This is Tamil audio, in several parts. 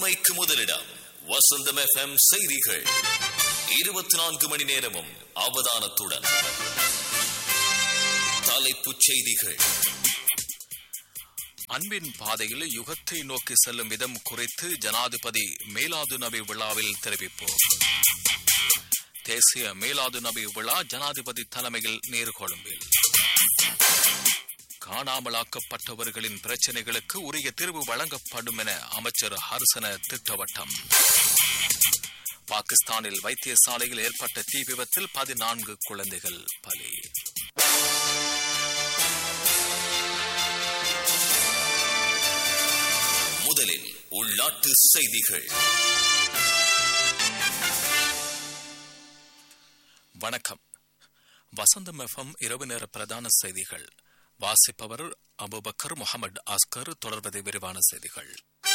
உண்மைக்கு முதலிடம் வசந்தம் எஃப்எம் செய்திகள் இருபத்தி நான்கு மணி நேரமும் அவதானத்துடன் தலைப்புச் செய்திகள் அன்பின் பாதையில் யுகத்தை நோக்கி செல்லும் விதம் குறித்து ஜனாதிபதி மேலாது நபி விழாவில் தெரிவிப்பு தேசிய மேலாது நபி விழா ஜனாதிபதி தலைமையில் நீர்கொழும்பில் காணாமலாக்கப்பட்டவர்களின் பிரச்சினைகளுக்கு உரிய தீர்வு வழங்கப்படும் என அமைச்சர் ஹர்சன திட்டவட்டம் பாகிஸ்தானில் வைத்தியசாலையில் ஏற்பட்ட தீ விபத்தில் பதினான்கு குழந்தைகள் பலி முதலில் உள்நாட்டு செய்திகள் வணக்கம் வசந்தம் எஃப்எம் இரவு நேர பிரதான செய்திகள் வாசிப்பவர் அபுபக்கர் முகமது அஸ்கர் தொடர்வது விரிவான செய்திகள்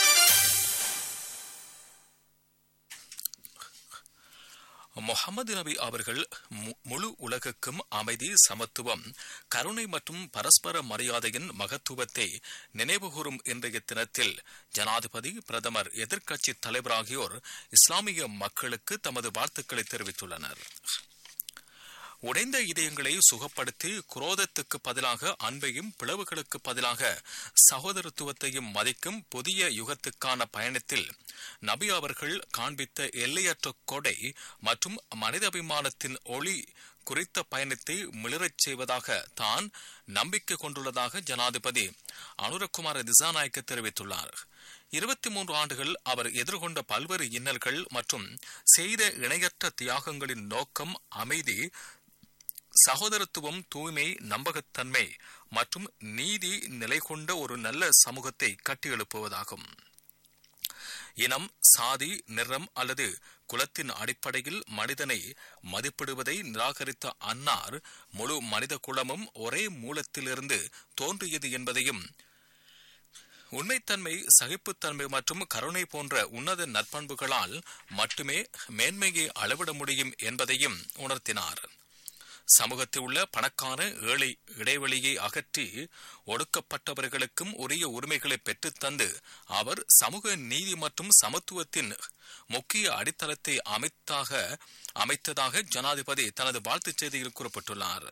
முகமது நபி அவர்கள் மு- முழு உலகுக்கும் அமைதி சமத்துவம் கருணை மற்றும் பரஸ்பர மரியாதையின் மகத்துவத்தை நினைவுகூரும் இன்றைய தினத்தில் ஜனாதிபதி பிரதமர் எதிர்க்கட்சி தலைவர் ஆகியோர் இஸ்லாமிய மக்களுக்கு தமது வாழ்த்துக்களை தெரிவித்துள்ளனர் உடைந்த இதயங்களை சுகப்படுத்தி குரோதத்துக்கு பதிலாக அன்பையும் பிளவுகளுக்கு பதிலாக சகோதரத்துவத்தையும் மதிக்கும் புதிய யுகத்துக்கான பயணத்தில் நபி அவர்கள் காண்பித்த எல்லையற்ற கொடை மற்றும் மனிதாபிமானத்தின் ஒளி குறித்த பயணத்தை மிளிரச் செய்வதாக தான் நம்பிக்கை கொண்டுள்ளதாக ஜனாதிபதி அனுரகுமார திசாநாயக்க தெரிவித்துள்ளார் இருபத்தி மூன்று ஆண்டுகள் அவர் எதிர்கொண்ட பல்வேறு இன்னல்கள் மற்றும் செய்த இணையற்ற தியாகங்களின் நோக்கம் அமைதி சகோதரத்துவம் தூய்மை நம்பகத்தன்மை மற்றும் நீதி நிலை கொண்ட ஒரு நல்ல சமூகத்தை கட்டியெழுப்புவதாகும் இனம் சாதி நிறம் அல்லது குலத்தின் அடிப்படையில் மனிதனை மதிப்பிடுவதை நிராகரித்த அன்னார் முழு மனித குலமும் ஒரே மூலத்திலிருந்து தோன்றியது என்பதையும் உண்மைத்தன்மை சகிப்புத்தன்மை மற்றும் கருணை போன்ற உன்னத நற்பண்புகளால் மட்டுமே மேன்மையை அளவிட முடியும் என்பதையும் உணர்த்தினார் சமூகத்தில் உள்ள பணக்கார ஏழை இடைவெளியை அகற்றி ஒடுக்கப்பட்டவர்களுக்கும் உரிய உரிமைகளை பெற்றுத்தந்து அவர் சமூக நீதி மற்றும் சமத்துவத்தின் முக்கிய அடித்தளத்தை அமைத்தாக அமைத்ததாக ஜனாதிபதி தனது வாழ்த்துச் செய்தியில் குறிப்பிட்டுள்ளார்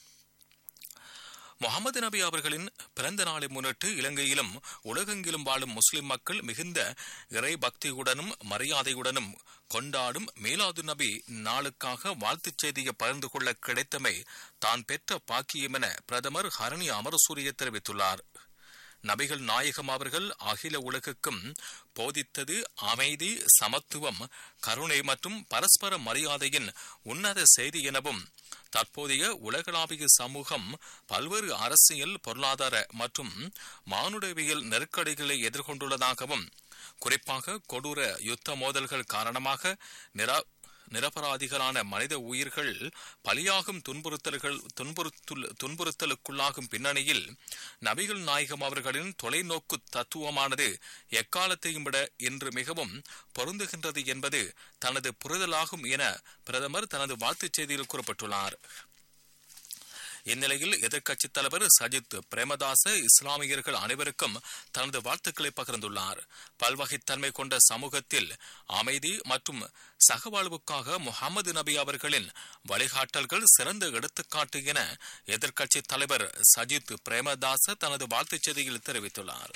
முகமது நபி அவர்களின் பிறந்த நாளை முன்னிட்டு இலங்கையிலும் உலகெங்கிலும் வாழும் முஸ்லிம் மக்கள் மிகுந்த இறை பக்தியுடனும் மரியாதையுடனும் கொண்டாடும் மீலாது நபி நாளுக்காக வாழ்த்துச் செய்தியை பகிர்ந்து கொள்ள கிடைத்தமை தான் பெற்ற பாக்கியம் என பிரதமர் ஹரணி அமரசூரிய தெரிவித்துள்ளார் நபிகள் நாயகம் அவர்கள் அகில உலகுக்கும் போதித்தது அமைதி சமத்துவம் கருணை மற்றும் பரஸ்பர மரியாதையின் உன்னத செய்தி எனவும் தற்போதைய உலகளாவிய சமூகம் பல்வேறு அரசியல் பொருளாதார மற்றும் மானுடவியல் நெருக்கடிகளை எதிர்கொண்டுள்ளதாகவும் குறிப்பாக கொடூர யுத்த மோதல்கள் காரணமாக நிரா நிரபராதிகளான மனித உயிர்கள் பலியாகும் துன்புறுத்தல்கள் துன்புறுத்துல் துன்புறுத்தலுக்குள்ளாகும் பின்னணியில் நபிகள் நாயகம் அவர்களின் தொலைநோக்கு தத்துவமானது எக்காலத்தையும் விட இன்று மிகவும் பொருந்துகின்றது என்பது தனது புரிதலாகும் என பிரதமர் தனது வாழ்த்துச் செய்தியில் குறிப்பிட்டுள்ளார் இந்நிலையில் எதிர்க்கட்சித் தலைவர் சஜித் பிரேமதாச இஸ்லாமியர்கள் அனைவருக்கும் தனது வாழ்த்துக்களை பகிர்ந்துள்ளார் பல்வகைத்தன்மை கொண்ட சமூகத்தில் அமைதி மற்றும் சகவாழ்வுக்காக முகமது நபி அவர்களின் வழிகாட்டல்கள் சிறந்த எடுத்துக்காட்டு என எதிர்க்கட்சித் தலைவர் சஜித் பிரேமதாச தனது வாழ்த்துச் செய்தியில் தெரிவித்துள்ளார்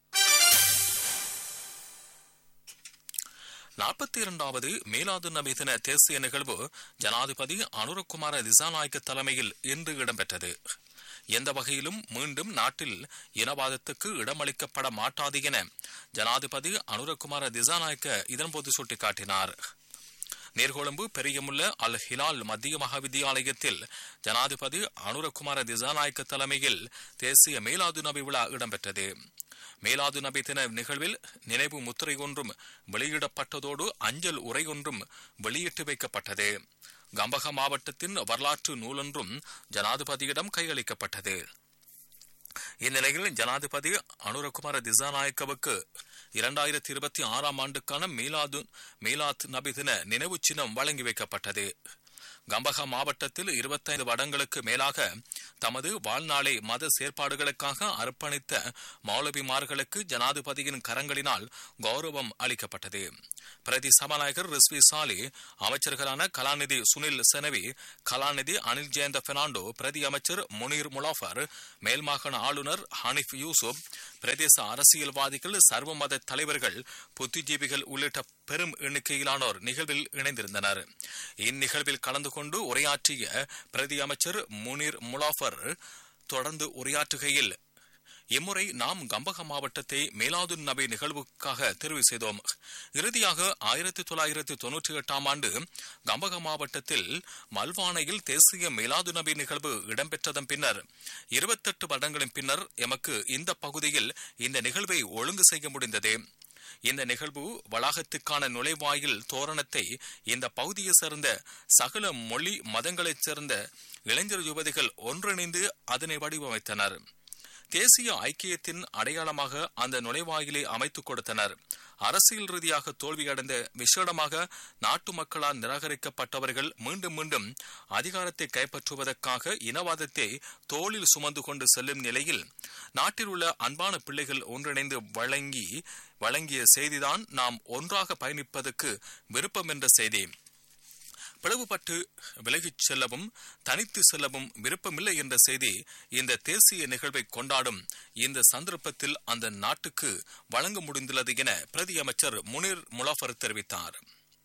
நாற்பத்தி இரண்டாவது மீலாது நபி தின தேசிய நிகழ்வு ஜனாதிபதி அனுரகுமார திசாநாயக்க தலைமையில் இன்று இடம்பெற்றது எந்த வகையிலும் மீண்டும் நாட்டில் இனவாதத்துக்கு இடமளிக்கப்பட மாட்டாது என ஜனாதிபதி அனுரகுமார திசாநாயக்க இதன்போது சுட்டிக்காட்டினார் நீர்கொழும்பு பெரியமுள்ள அல் ஹிலால் மத்திய மகாவித்தியாலயத்தில் ஜனாதிபதி அனுரகுமார திசாநாயக்க தலைமையில் தேசிய மீலாது நபி விழா இடம்பெற்றது மீலாது நபி தின நிகழ்வில் நினைவு முத்திரை ஒன்றும் வெளியிடப்பட்டதோடு அஞ்சல் உரை ஒன்றும் வெளியிட்டு வைக்கப்பட்டது கம்பக மாவட்டத்தின் வரலாற்று நூலொன்றும் ஜனாதிபதியிடம் கையளிக்கப்பட்டது இந்நிலையில் ஜனாதிபதி அனுரகுமார திசாநாயக்கவுக்கு இரண்டாயிரத்தி இருபத்தி ஆறாம் ஆண்டுக்கான மீலாது மீலாத் நபி தின நினைவு சின்னம் வழங்கி வைக்கப்பட்டது கம்பஹா மாவட்டத்தில் இருபத்தைந்து வருடங்களுக்கு மேலாக தமது வாழ்நாளை மத செயற்பாடுகளுக்காக அர்ப்பணித்த மௌலவிமார்களுக்கு ஜனாதிபதியின் கரங்களினால் கௌரவம் அளிக்கப்பட்டது பிரதி சபாநாயகர் ரிஸ்வி சாலி அமைச்சர்களான கலாநிதி சுனில் செனவி கலாநிதி அனில் ஜெயந்த பெர்னாண்டோ பிரதி அமைச்சர் முனீர் முலாஃபர் மேல்மாகாண ஆளுநர் ஹனிஃப் யூசுப் பிரதேச அரசியல்வாதிகள் சர்வமத தலைவர்கள் புத்திஜீவிகள் உள்ளிட்ட பெரும் எண்ணிக்கையிலானோர் நிகழ்வில் இணைந்திருந்தனர் இந்நிகழ்வில் கலந்து கொண்டு உரையாற்றிய பிரதி அமைச்சர் முனீர் முலாஃபர் தொடர்ந்து உரையாற்றுகையில் இம்முறை நாம் கம்பக மாவட்டத்தை மேலாதுன் நபி நிகழ்வுக்காக தெரிவு செய்தோம் இறுதியாக ஆயிரத்தி தொள்ளாயிரத்தி தொன்னூற்றி எட்டாம் ஆண்டு கம்பக மாவட்டத்தில் மல்வானையில் தேசிய மேலாது நபி நிகழ்வு இடம்பெற்றதன் பின்னர் இருபத்தெட்டு வருடங்களின் பின்னர் எமக்கு இந்த பகுதியில் இந்த நிகழ்வை ஒழுங்கு செய்ய முடிந்தது இந்த நிகழ்வு வளாகத்துக்கான நுழைவாயில் தோரணத்தை இந்த பகுதியை சேர்ந்த சகல மொழி மதங்களைச் சேர்ந்த இளைஞர் யுவதிகள் ஒன்றிணைந்து அதனை வடிவமைத்தனர் தேசிய ஐக்கியத்தின் அடையாளமாக அந்த நுழைவாயிலை அமைத்துக் கொடுத்தனர் அரசியல் ரீதியாக தோல்வியடைந்த விசேடமாக நாட்டு மக்களால் நிராகரிக்கப்பட்டவர்கள் மீண்டும் மீண்டும் அதிகாரத்தை கைப்பற்றுவதற்காக இனவாதத்தை தோளில் சுமந்து கொண்டு செல்லும் நிலையில் நாட்டில் உள்ள அன்பான பிள்ளைகள் ஒன்றிணைந்து வழங்கி வழங்கிய செய்திதான் நாம் ஒன்றாக பயணிப்பதற்கு விருப்பம் என்ற செய்தி பிளவுபட்டு விலகிச் செல்லவும் தனித்து செல்லவும் விருப்பமில்லை என்ற செய்தி இந்த தேசிய நிகழ்வை கொண்டாடும் இந்த சந்தர்ப்பத்தில் அந்த நாட்டுக்கு வழங்க முடிந்துள்ளது என பிரதி அமைச்சர் முனீர் முலாஃபர் தெரிவித்தார்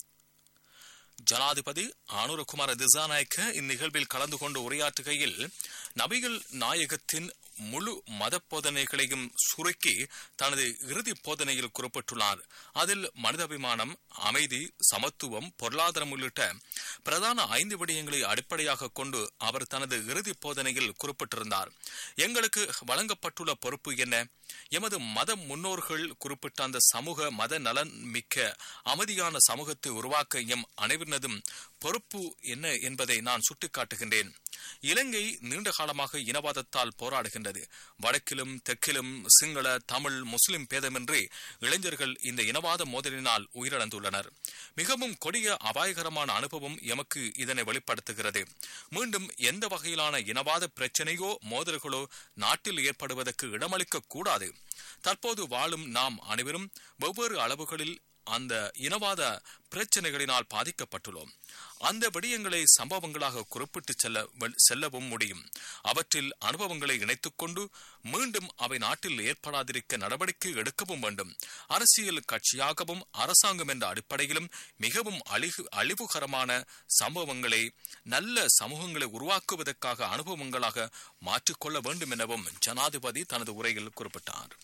ஜனாதிபதி ஆனுரகுமார திசாநாயக்க இந்நிகழ்வில் கலந்து கொண்டு உரையாற்றுகையில் நபிகள் நாயகத்தின் முழு மத போதனைகளையும் சுருக்கி தனது இறுதி போதனையில் குறிப்பிட்டுள்ளார் அதில் மனிதாபிமானம் அமைதி சமத்துவம் பொருளாதாரம் உள்ளிட்ட பிரதான ஐந்து விடயங்களை அடிப்படையாக கொண்டு அவர் தனது இறுதி போதனையில் குறிப்பிட்டிருந்தார் எங்களுக்கு வழங்கப்பட்டுள்ள பொறுப்பு என்ன எமது மத முன்னோர்கள் குறிப்பிட்ட அந்த சமூக மத நலன் மிக்க அமைதியான சமூகத்தை உருவாக்க எம் அனைவரினதும் பொறுப்பு என்ன என்பதை நான் சுட்டிக்காட்டுகின்றேன் இலங்கை நீண்ட காலமாக இனவாதத்தால் போராடுகின்றது வடக்கிலும் தெற்கிலும் சிங்கள தமிழ் முஸ்லிம் பேதமின்றி இளைஞர்கள் இந்த இனவாத மோதலினால் உயிரிழந்துள்ளனர் மிகவும் கொடிய அபாயகரமான அனுபவம் எமக்கு இதனை வெளிப்படுத்துகிறது மீண்டும் எந்த வகையிலான இனவாத பிரச்சனையோ மோதல்களோ நாட்டில் ஏற்படுவதற்கு இடமளிக்க கூடாது தற்போது வாழும் நாம் அனைவரும் வெவ்வேறு அளவுகளில் அந்த இனவாத பிரச்சனைகளினால் பாதிக்கப்பட்டுள்ளோம் அந்த விடயங்களை சம்பவங்களாக குறிப்பிட்டு செல்ல செல்லவும் முடியும் அவற்றில் அனுபவங்களை இணைத்துக் கொண்டு மீண்டும் அவை நாட்டில் ஏற்படாதிருக்க நடவடிக்கை எடுக்கவும் வேண்டும் அரசியல் கட்சியாகவும் அரசாங்கம் என்ற அடிப்படையிலும் மிகவும் அழிவு அழிவுகரமான சம்பவங்களை நல்ல சமூகங்களை உருவாக்குவதற்காக அனுபவங்களாக மாற்றிக்கொள்ள வேண்டும் எனவும் ஜனாதிபதி தனது உரையில் குறிப்பிட்டார்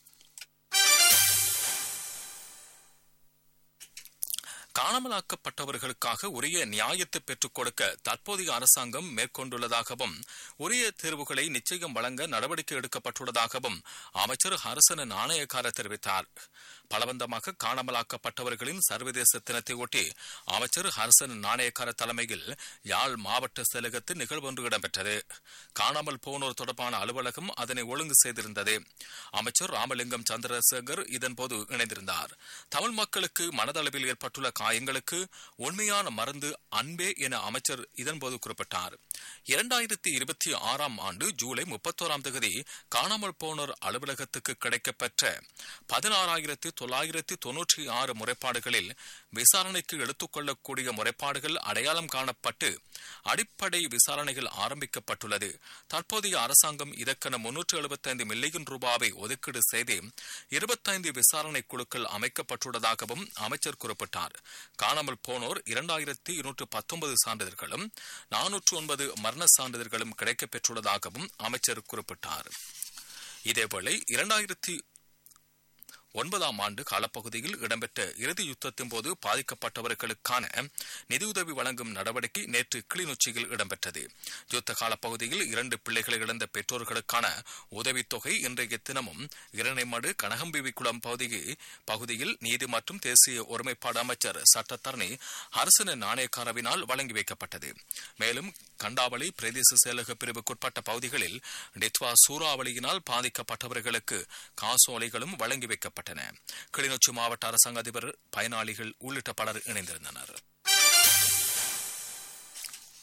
காணாமலாக்கப்பட்டவர்களுக்காக உரிய நியாயத்தை பெற்றுக் கொடுக்க தற்போதைய அரசாங்கம் மேற்கொண்டுள்ளதாகவும் உரிய தீர்வுகளை நிச்சயம் வழங்க நடவடிக்கை எடுக்கப்பட்டுள்ளதாகவும் அமைச்சர் ஹரசன நாணயக்கார தெரிவித்தார் பலவந்தமாக காணாமலாக்கப்பட்டவர்களின் சர்வதேச தினத்தை ஒட்டி அமைச்சர் ஹர்சன் நாணயக்கார தலைமையில் யாழ் மாவட்ட செயலகத்தில் நிகழ்வொன்று இடம்பெற்றது காணாமல் போனோர் தொடர்பான அலுவலகம் அதனை ஒழுங்கு செய்திருந்தது அமைச்சர் ராமலிங்கம் சந்திரசேகர் இதன்போது இணைந்திருந்தார் தமிழ் மக்களுக்கு மனதளவில் ஏற்பட்டுள்ள காயங்களுக்கு உண்மையான மருந்து அன்பே என அமைச்சர் இதன்போது குறிப்பிட்டார் இரண்டாயிரத்தி இருபத்தி ஆறாம் ஆண்டு ஜூலை முப்பத்தோராம் தேதி காணாமல் போனோர் அலுவலகத்துக்கு கிடைக்கப்பெற்ற பதினாறாயிரத்தி தொள்ளாயிரத்தி தொன்னூற்றி ஆறு முறைப்பாடுகளில் விசாரணைக்கு எடுத்துக்கொள்ளக்கூடிய முறைப்பாடுகள் அடையாளம் காணப்பட்டு அடிப்படை விசாரணைகள் ஆரம்பிக்கப்பட்டுள்ளது தற்போதைய அரசாங்கம் இதற்கென முன்னூற்று எழுபத்தைந்து மில்லியன் ரூபாவை ஒதுக்கீடு செய்து இருபத்தைந்து விசாரணை குழுக்கள் அமைக்கப்பட்டுள்ளதாகவும் அமைச்சர் குறிப்பிட்டார் காணாமல் போனோர் இரண்டாயிரத்தி இருநூற்று பத்தொன்பது சான்றிதழ்களும் நானூற்று ஒன்பது மரண சான்றிதழ்களும் கிடைக்கப்பெற்றுள்ளதாகவும் அமைச்சர் குறிப்பிட்டார் இதேவேளை இரண்டாயிரத்தி ஒன்பதாம் ஆண்டு காலப்பகுதியில் இடம்பெற்ற இறுதி யுத்தத்தின் போது பாதிக்கப்பட்டவர்களுக்கான நிதியுதவி வழங்கும் நடவடிக்கை நேற்று கிளிநொச்சியில் இடம்பெற்றது யுத்த காலப்பகுதியில் இரண்டு பிள்ளைகளை இழந்த பெற்றோர்களுக்கான உதவித்தொகை இன்றைய தினமும் இரணைமடு கனகம்பிவிக்குளம் பகுதி பகுதியில் நீதி மற்றும் தேசிய ஒருமைப்பாடு அமைச்சர் சட்டத்தரணி அரசன நாணயக்காரவினால் வழங்கி வைக்கப்பட்டது மேலும் கண்டாவளி பிரதேச செயலக பிரிவுக்குட்பட்ட பகுதிகளில் டித்வா சூறாவளியினால் பாதிக்கப்பட்டவர்களுக்கு காசோலைகளும் வழங்கி வைக்கப்பட்டன கிளிநொச்சி மாவட்ட அரசாங்க அதிபர் பயனாளிகள் உள்ளிட்ட பலர் இணைந்திருந்தனர்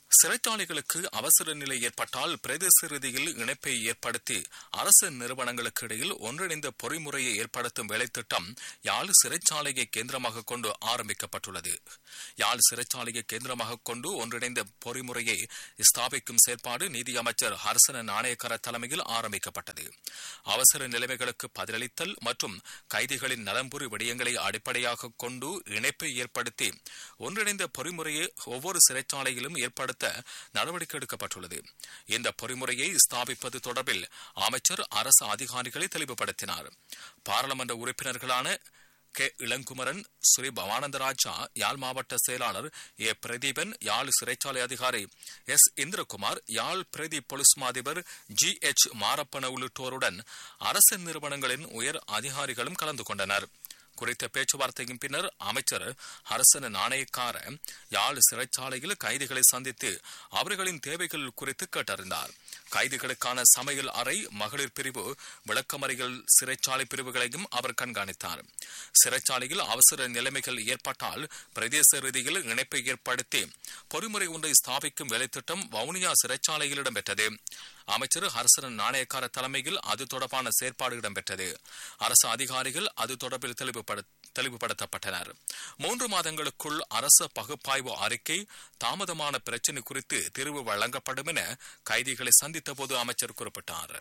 சிறைச்சாலைகளுக்கு அவசர நிலை ஏற்பட்டால் பிரதேச ரீதியில் இணைப்பை ஏற்படுத்தி அரசு நிறுவனங்களுக்கு இடையில் ஒன்றிணைந்த பொறிமுறையை ஏற்படுத்தும் வேலைத்திட்டம் யாழ் சிறைச்சாலையை கேந்திரமாக கொண்டு ஆரம்பிக்கப்பட்டுள்ளது யாழ் சிறைச்சாலையை கேந்திரமாக கொண்டு ஒன்றிணைந்த பொறிமுறையை ஸ்தாபிக்கும் செயற்பாடு நீதி அமைச்சர் ஹர்சன நாணயக்கர தலைமையில் ஆரம்பிக்கப்பட்டது அவசர நிலைமைகளுக்கு பதிலளித்தல் மற்றும் கைதிகளின் நலம்புரி விடயங்களை அடிப்படையாக கொண்டு இணைப்பை ஏற்படுத்தி ஒன்றிணைந்த பொறிமுறையை ஒவ்வொரு சிறைச்சாலையிலும் ஏற்படுத்த நடவடிக்கை எடுக்கப்பட்டுள்ளது இந்த பொறிமுறையை ஸ்தாபிப்பது தொடர்பில் அமைச்சர் அரசு அதிகாரிகளை தெளிவுபடுத்தினார் பாராளுமன்ற உறுப்பினர்களான கே இளங்குமரன் ஸ்ரீ பவானந்தராஜா யாழ் மாவட்ட செயலாளர் ஏ பிரதீபன் யாழ் சிறைச்சாலை அதிகாரி எஸ் இந்திரகுமார் யாழ் பிரதி போலீஸ் மாதிபர் ஜி எச் மாரப்பன உள்ளிட்டோருடன் அரசு நிறுவனங்களின் உயர் அதிகாரிகளும் கலந்து கொண்டனர் குறித்த பேச்சுவார்த்தையின் பின்னர் அமைச்சர் அரசன நாணயக்கார யாழ் சிறைச்சாலையில் கைதிகளை சந்தித்து அவர்களின் தேவைகள் குறித்து கேட்டறிந்தார் கைதிகளுக்கான சமையல் அறை மகளிர் பிரிவு விளக்கமறிகள் சிறைச்சாலை பிரிவுகளையும் அவர் கண்காணித்தார் சிறைச்சாலையில் அவசர நிலைமைகள் ஏற்பட்டால் பிரதேச ரீதியில் இணைப்பை ஏற்படுத்தி பொறிமுறை ஒன்றை ஸ்தாபிக்கும் வேலைத்திட்டம் வவுனியா சிறைச்சாலையில் இடம்பெற்றது அமைச்சர் ஹர்சனன் நாணயக்கார தலைமையில் அது தொடர்பான செயற்பாடு இடம்பெற்றது அரசு அதிகாரிகள் அது தொடர்பில் தெளிவுபடுத்தப்பட்டனர் மூன்று மாதங்களுக்குள் அரசு பகுப்பாய்வு அறிக்கை தாமதமான பிரச்சினை குறித்து தீர்வு வழங்கப்படும் என கைதிகளை சந்தித்த போது அமைச்சர் குறிப்பிட்டார்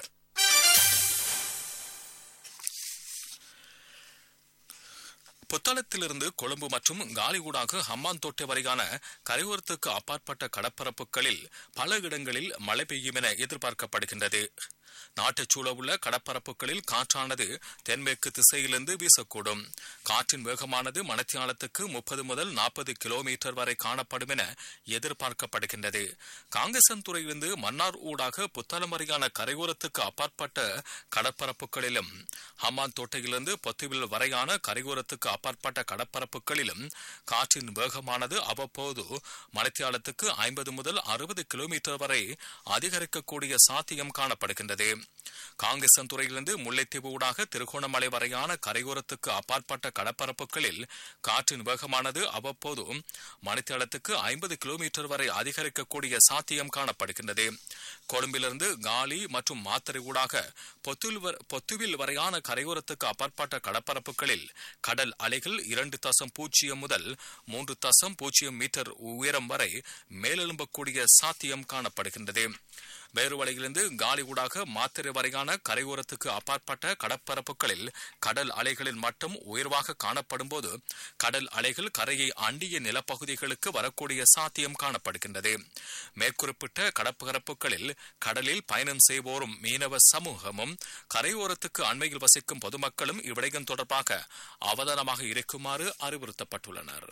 புத்தளத்திலிருந்து கொழும்பு மற்றும் காலிகூடாக ஹம்மாந்தோட்டை வரையான கரையோரத்துக்கு அப்பாற்பட்ட கடற்பரப்புகளில் பல இடங்களில் மழை பெய்யும் என எதிர்பார்க்கப்படுகின்றது நாட்டுச் சூழவுள்ள கடற்பரப்புகளில் காற்றானது தென்மேற்கு திசையிலிருந்து வீசக்கூடும் காற்றின் வேகமானது மணத்தியாலத்துக்கு முப்பது முதல் நாற்பது கிலோமீட்டர் வரை காணப்படும் என எதிர்பார்க்கப்படுகின்றது காங்கேசன் துறையிலிருந்து மன்னார் ஊடாக புத்தளம் வரையான கரையோரத்துக்கு அப்பாற்பட்ட கடற்பரப்புகளிலும் ஹம்மான் தோட்டையிலிருந்து பொத்துவில் வரையான கரையோரத்துக்கு அப்பாற்பட்ட கடற்பரப்புகளிலும் காற்றின் வேகமானது அவ்வப்போது மணத்தியாலத்துக்கு ஐம்பது முதல் அறுபது கிலோமீட்டர் வரை அதிகரிக்கக்கூடிய சாத்தியம் காணப்படுகின்றது காங்கேசன் துறையிலிருந்து முல்லைத்தீவு ஊடாக திருகோணமலை வரையான கரையோரத்துக்கு அப்பாற்பட்ட கடற்பரப்புகளில் காற்றின் வேகமானது அவ்வப்போது மணித்தளத்துக்கு ஐம்பது கிலோமீட்டர் வரை அதிகரிக்கக்கூடிய சாத்தியம் காணப்படுகின்றது கொழும்பிலிருந்து காலி மற்றும் மாத்தறை ஊடாக பொத்துவில் வரையான கரையோரத்துக்கு அப்பாற்பட்ட கடற்பரப்புகளில் கடல் அலைகள் இரண்டு தசம் பூஜ்ஜியம் முதல் மூன்று தசம் பூஜ்ஜியம் மீட்டர் உயரம் வரை மேலெழும்பக்கூடிய சாத்தியம் காணப்படுகின்றது வேறுவலையிலிருந்து காலி ஊடாக மாத்திரை வரையான கரையோரத்துக்கு அப்பாற்பட்ட கடற்பரப்புகளில் கடல் அலைகளின் மட்டம் உயர்வாக காணப்படும் போது கடல் அலைகள் கரையை அண்டிய நிலப்பகுதிகளுக்கு வரக்கூடிய சாத்தியம் காணப்படுகின்றது மேற்குறிப்பிட்ட கடற்பரப்புகளில் கடலில் பயணம் செய்வோரும் மீனவ சமூகமும் கரையோரத்துக்கு அண்மையில் வசிக்கும் பொதுமக்களும் இவ்விடயம் தொடர்பாக அவதானமாக இருக்குமாறு அறிவுறுத்தப்பட்டுள்ளனர்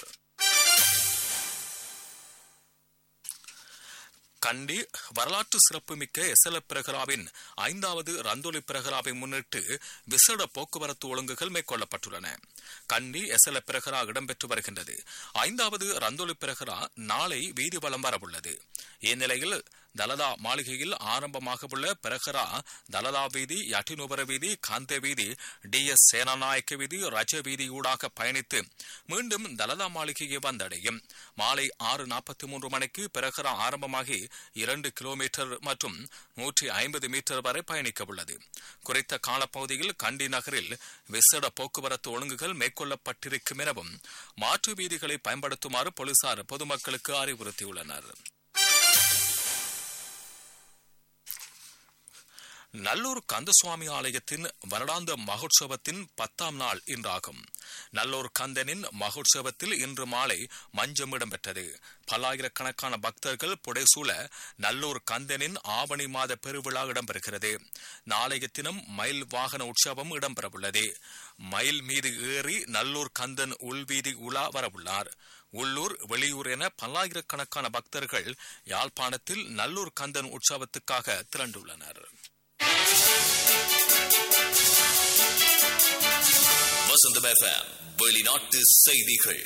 கண்டி வரலாற்று சிறப்புமிக்க எசல பிரகராவின் ஐந்தாவது ரந்தோலி பிரகராவை முன்னிட்டு விசேட போக்குவரத்து ஒழுங்குகள் மேற்கொள்ளப்பட்டுள்ளன கண்டி எசல பிரகரா இடம்பெற்று வருகின்றது ஐந்தாவது ரந்தோலி பிரகரா நாளை வீதி வலம் வரவுள்ளது இந்நிலையில் தலதா மாளிகையில் ஆரம்பமாக உள்ள பிரகரா தலதா வீதி யட்டினுபர வீதி காந்த வீதி டி எஸ் சேனாநாயக்க வீதி ரஜ வீதி ஊடாக பயணித்து மீண்டும் தலதா மாளிகையை வந்தடையும் மாலை ஆறு நாற்பத்தி மூன்று மணிக்கு பிரகரா ஆரம்பமாகி இரண்டு கிலோமீட்டர் மற்றும் நூற்றி ஐம்பது மீட்டர் வரை பயணிக்க உள்ளது குறித்த காலப்பகுதியில் கண்டி நகரில் விசேட போக்குவரத்து ஒழுங்குகள் மேற்கொள்ளப்பட்டிருக்கும் எனவும் மாற்று வீதிகளை பயன்படுத்துமாறு போலீசார் பொதுமக்களுக்கு அறிவுறுத்தியுள்ளனர் நல்லூர் கந்தசுவாமி ஆலயத்தின் வருடாந்த மகோற்சவத்தின் பத்தாம் நாள் இன்றாகும் நல்லூர் கந்தனின் மகோற்சவத்தில் இன்று மாலை மஞ்சம் இடம்பெற்றது பல்லாயிரக்கணக்கான பக்தர்கள் புடைசூழ நல்லூர் கந்தனின் ஆவணி மாத பெருவிழா இடம்பெறுகிறது நாளைய தினம் மயில் வாகன உற்சவம் இடம்பெறவுள்ளது மயில் மீது ஏறி நல்லூர் கந்தன் உள்வீதி உலா வரவுள்ளார் உள்ளூர் வெளியூர் என பல்லாயிரக்கணக்கான பக்தர்கள் யாழ்ப்பாணத்தில் நல்லூர் கந்தன் உற்சவத்துக்காக திரண்டுள்ளனர் வசந்தம் எஃப்எம் வெளிநாட்டு செய்திகள்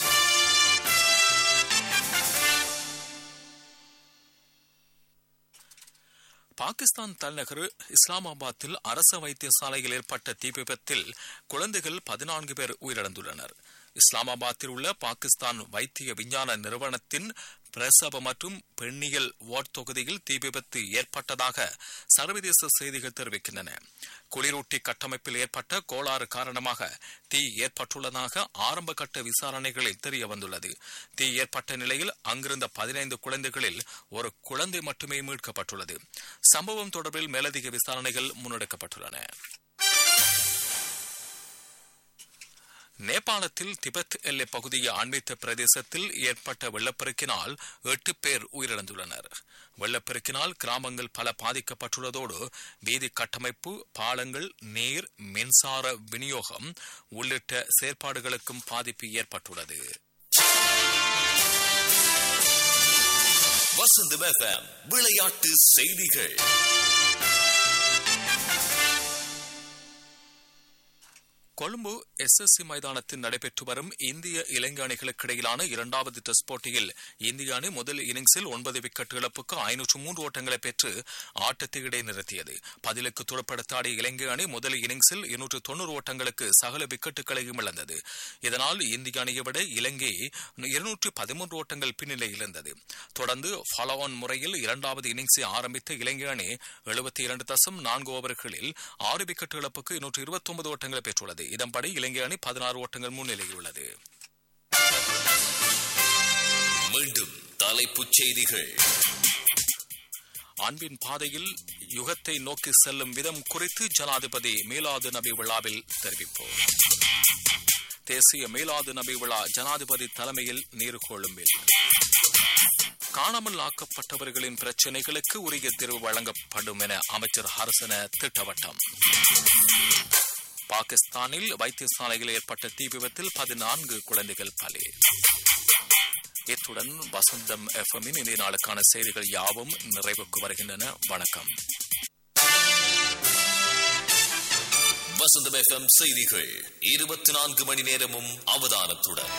பாகிஸ்தான் தலைநகர் இஸ்லாமாபாத்தில் அரசு வைத்தியசாலையில் ஏற்பட்ட தீ விபத்தில் குழந்தைகள் பதினான்கு பேர் உயிரிழந்துள்ளனர் இஸ்லாமாபாத்தில் உள்ள பாகிஸ்தான் வைத்திய விஞ்ஞான நிறுவனத்தின் பிரசவ மற்றும் பெண்ணியல் வார்டு தொகுதியில் தீ விபத்து ஏற்பட்டதாக சர்வதேச செய்திகள் தெரிவிக்கின்றன குளிரூட்டி கட்டமைப்பில் ஏற்பட்ட கோளாறு காரணமாக தீ ஏற்பட்டுள்ளதாக ஆரம்ப கட்ட விசாரணைகளில் தெரிய வந்துள்ளது தீ ஏற்பட்ட நிலையில் அங்கிருந்த பதினைந்து குழந்தைகளில் ஒரு குழந்தை மட்டுமே மீட்கப்பட்டுள்ளது சம்பவம் தொடர்பில் மேலதிக விசாரணைகள் முன்னெடுக்கப்பட்டுள்ளன நேபாளத்தில் திபெத் எல்லை பகுதியை அண்மித்த பிரதேசத்தில் ஏற்பட்ட வெள்ளப்பெருக்கினால் எட்டு பேர் உயிரிழந்துள்ளனர் வெள்ளப்பெருக்கினால் கிராமங்கள் பல பாதிக்கப்பட்டுள்ளதோடு வீதி கட்டமைப்பு பாலங்கள் நீர் மின்சார விநியோகம் உள்ளிட்ட செயற்பாடுகளுக்கும் பாதிப்பு ஏற்பட்டுள்ளது வசந்தம் எஃப்எம் விளையாட்டு செய்திகள் கொழும்பு எஸ்எஸ்சி மைதானத்தில் நடைபெற்று வரும் இந்திய இலங்கை அணிகளுக்கு இடையிலான இரண்டாவது டெஸ்ட் போட்டியில் இந்திய அணி முதல் இன்னிங்ஸில் ஒன்பது விக்கெட் இழப்புக்கு ஐநூற்று மூன்று ஓட்டங்களை பெற்று ஆட்டத்தை இடைநிறுத்தியது பதிலுக்கு துறப்படுத்தாடிய இலங்கை அணி முதல் இன்னிங்ஸில் இருநூற்று தொன்னூறு ஓட்டங்களுக்கு சகல விக்கெட்டுகளையும் இழந்தது இதனால் இந்திய அணியை விட இலங்கை இருநூற்று பதிமூன்று ஓட்டங்கள் பின்னிலையில் இருந்தது தொடர்ந்து ஃபாலோ ஆன் முறையில் இரண்டாவது இன்னிங்ஸை ஆரம்பித்த இலங்கை அணி எழுபத்தி இரண்டு தசம் நான்கு ஓவர்களில் ஆறு விக்கெட் இழப்புக்கு இருநூற்று இருபத்தி ஒன்பது ஓட்டங்களை பெற்றுள்ளது இதன்படி இலங்கை அணி பதினாறு ஓட்டங்கள் முன்னிலையில் உள்ளது மீண்டும் தலைப்புச் செய்திகள் அன்பின் பாதையில் யுகத்தை நோக்கி செல்லும் விதம் குறித்து ஜனாதிபதி மீலாது நபி விழாவில் தெரிவிப்போம் தேசிய மீலாது நபி விழா ஜனாதிபதி தலைமையில் நீர்கொழும்பில் காணாமல் ஆக்கப்பட்டவர்களின் பிரச்சினைகளுக்கு உரிய தீர்வு வழங்கப்படும் என அமைச்சர் ஹரசன திட்டவட்டம் பாகிஸ்தானில் வைத்தியசாலையில் ஏற்பட்ட தீ விபத்தில் பதினான்கு குழந்தைகள் பலி இத்துடன் வசந்தம் எஃப்எம்மின் இன்றைய நாளுக்கான செய்திகள் யாவும் நிறைவுக்கு வருகின்றன வணக்கம் வசந்தம் எஃப்எம் செய்திகள் இருபத்தி நான்கு மணி நேரமும் அவதானத்துடன்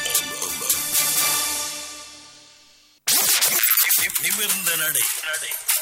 நிமிர்ந்த நடை